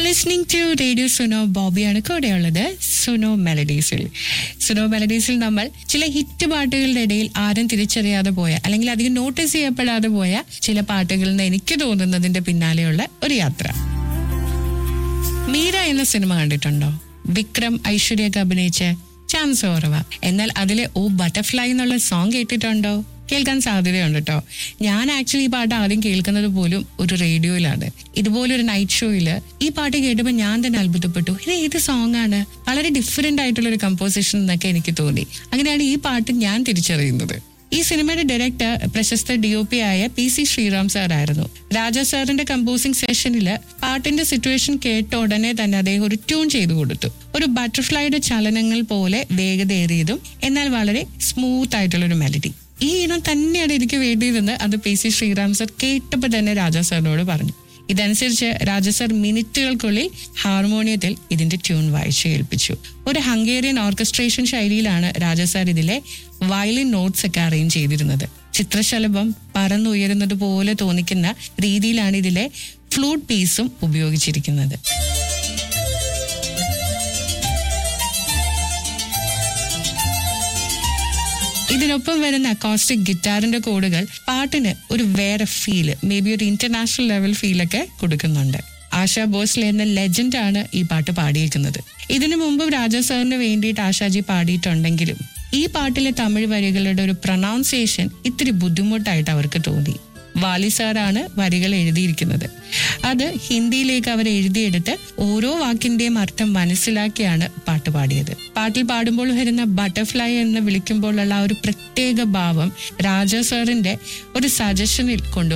listening to radio Suno ബോബിയാണ് കൂടെയുള്ളത് സുനോ മെലഡീസിൽ സുനോ മെലഡീസിൽ നമ്മൾ ചില ഹിറ്റ് പാട്ടുകളുടെ ഇടയിൽ ആരും തിരിച്ചറിയാതെ പോയ അല്ലെങ്കിൽ അധികം നോട്ടീസ് ചെയ്യപ്പെടാതെ പോയ ചില പാട്ടുകളിൽ നിന്ന് എനിക്ക് തോന്നുന്നതിന്റെ പിന്നാലെയുള്ള ഒരു യാത്ര മീര എന്ന സിനിമ കണ്ടിട്ടുണ്ടോ വിക്രം ഐശ്വര്യൊക്കെ അഭിനയിച്ച ചാൻസ് കുറവ എന്നാൽ അതിലെ ഓ ബട്ടർഫ്ലൈ എന്നുള്ള സോങ് കേട്ടിട്ടുണ്ടോ കേൾക്കാൻ സാധ്യതയുണ്ട് കേട്ടോ ഞാൻ ആക്ച്വലി ഈ പാട്ട് ആദ്യം കേൾക്കുന്നത് പോലും ഒരു റേഡിയോയിലാണ് ഇതുപോലൊരു നൈറ്റ് ഷോയിൽ ഈ പാട്ട് കേട്ടപ്പോൾ ഞാൻ തന്നെ അത്ഭുതപ്പെട്ടു ഇത് ഏത് സോങ് ആണ് വളരെ ഡിഫറെന്റ് ആയിട്ടുള്ള ഒരു കമ്പോസിഷൻ എന്നൊക്കെ എനിക്ക് തോന്നി അങ്ങനെയാണ് ഈ പാട്ട് ഞാൻ തിരിച്ചറിയുന്നത് ഈ സിനിമയുടെ ഡയറക്ടർ പ്രശസ്ത ഡി ഒ പി ആയ പി സി ശ്രീറാം സാർ ആയിരുന്നു രാജ സാറിന്റെ കമ്പോസിംഗ് സെഷനിൽ പാട്ടിന്റെ സിറ്റുവേഷൻ കേട്ട ഉടനെ തന്നെ അദ്ദേഹം ഒരു ട്യൂൺ ചെയ്തു കൊടുത്തു ഒരു ബട്ടർഫ്ലൈയുടെ ചലനങ്ങൾ പോലെ വേഗതയേറിയതും എന്നാൽ വളരെ സ്മൂത്ത് ആയിട്ടുള്ള ഒരു മെലഡി ഈ ഇനം തന്നെയാണ് എനിക്ക് വേണ്ടിയതെന്ന് അത് പി സി ശ്രീറാം സർ കേട്ടപ്പോൾ തന്നെ രാജാ സാറിനോട് പറഞ്ഞു ഇതനുസരിച്ച് രാജ സർ മിനിറ്റുകൾക്കുള്ളിൽ ഹാർമോണിയത്തിൽ ഇതിന്റെ ട്യൂൺ വായിച്ചു കേൾപ്പിച്ചു ഒരു ഹംഗേറിയൻ ഓർക്കസ്ട്രേഷൻ ശൈലിയിലാണ് രാജ സാർ ഇതിലെ വയലിൻ നോട്ട്സ് ഒക്കെ അറേഞ്ച് ചെയ്തിരുന്നത് ചിത്രശലഭം പറന്നുയരുന്നത് പോലെ തോന്നിക്കുന്ന രീതിയിലാണ് ഇതിലെ ഫ്ലൂട്ട് പീസും ഉപയോഗിച്ചിരിക്കുന്നത് ഇതിനൊപ്പം വരുന്ന അക്കോസ്റ്റിക് ഗിറ്റാറിന്റെ കോഡുകൾ പാട്ടിന് ഒരു വേറെ ഫീല് മേ ബി ഒരു ഇന്റർനാഷണൽ ലെവൽ ഫീലൊക്കെ കൊടുക്കുന്നുണ്ട് ആശാ ഭോസ്ലെ എന്ന ലെജൻഡ് ആണ് ഈ പാട്ട് പാടിയേക്കുന്നത് ഇതിനു മുമ്പ് രാജാ സാറിന് വേണ്ടിയിട്ട് ആശാജി പാടിയിട്ടുണ്ടെങ്കിലും ഈ പാട്ടിലെ തമിഴ് വരികളുടെ ഒരു പ്രൊനൗൺസിയേഷൻ ഇത്തിരി ബുദ്ധിമുട്ടായിട്ട് അവർക്ക് തോന്നി വാലി സാറാണ് വരികൾ എഴുതിയിരിക്കുന്നത് അത് ഹിന്ദിയിലേക്ക് അവർ എഴുതിയെടുത്ത് ഓരോ വാക്കിന്റെയും അർത്ഥം മനസ്സിലാക്കിയാണ് പാട്ട് പാടിയത് പാട്ടിൽ പാടുമ്പോൾ വരുന്ന ബട്ടർഫ്ലൈ എന്ന് വിളിക്കുമ്പോഴുള്ള ആ ഒരു പ്രത്യേക ഭാവം രാജ സാറിന്റെ ഒരു സജഷനിൽ കൊണ്ടു